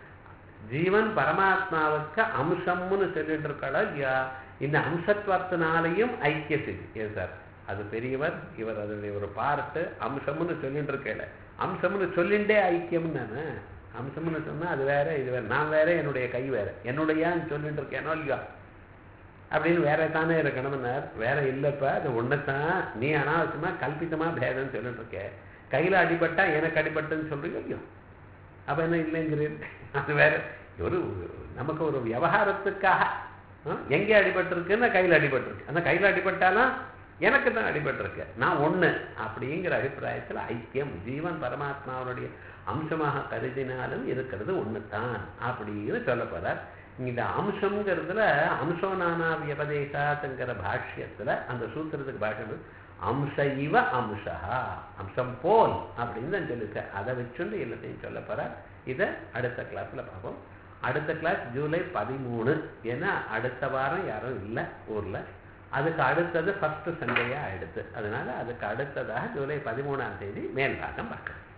ஜீவன் பரமாத்மாவுக்கு அம்சம்னு சொல்லிட்டு இருக்காளோ இல்லையா இந்த அம்சத்துவத்தினாலையும் ஐக்கிய சித்தி ஏன் சார் அது பெரியவர் இவர் அதனுடைய ஒரு பார்ட்டு அம்சம்னு சொல்லிட்டு இருக்கல அம்சம்னு சொல்லிண்டே ஐக்கியம் தானே அம்சம்னு சொன்னா அது வேற இது வேற நான் வேற என்னுடைய கை வேற என்னுடையான்னு சொல்லிட்டு இருக்கேனோ இல்லையா அப்படின்னு வேற தானே இருக்கணும்னார் வேற இல்லப்ப அது ஒண்ணுதான் நீ அனாவசியமா கல்பித்தமா பேதம்னு சொல்லிட்டு இருக்க கையில அடிபட்டா எனக்கு அடிபட்டுன்னு சொல்றீங்க இல்லையோ அப்ப என்ன இல்லைங்கிறீர் அது வேற ஒரு நமக்கு ஒரு விவகாரத்துக்காக எங்கே அடிபட்டிருக்குன்னா கையில் அடிபட்டிருக்கு அந்த கையில் அடிபட்டாலும் எனக்கு தான் அடிபட்டிருக்கு நான் ஒண்ணு அப்படிங்கிற அபிப்பிராயத்தில் ஐக்கியம் ஜீவன் பரமாத்மாவுடைய அம்சமாக கருதினாலும் இருக்கிறது ஒன்று தான் அப்படின்னு சொல்லப்படுறார் இந்த அம்சம்ங்கிறதுல அம்சோ நானா வியபதேசாத்துங்கிற பாஷ்யத்துல அந்த சூத்திரத்துக்கு பாஷ்யம் அம்ச இவ அம்சா அம்சம் போல் அப்படின்னு தான் சொல்லியிருக்க அதை வச்சுண்டு எல்லாத்தையும் சொல்ல போறார் இதை அடுத்த கிளாஸ்ல பார்ப்போம் அடுத்த கிளாஸ் ஜூலை பதிமூணு ஏன்னா அடுத்த வாரம் யாரும் இல்லை ஊர்ல அதுக்கு அடுத்தது ஃபர்ஸ்ட் சண்டேயா ஆயிடுது அதனால அதுக்கு அடுத்ததாக ஜூலை பதிமூணாம் தேதி மேல் பாகம் பார்க்கலாம்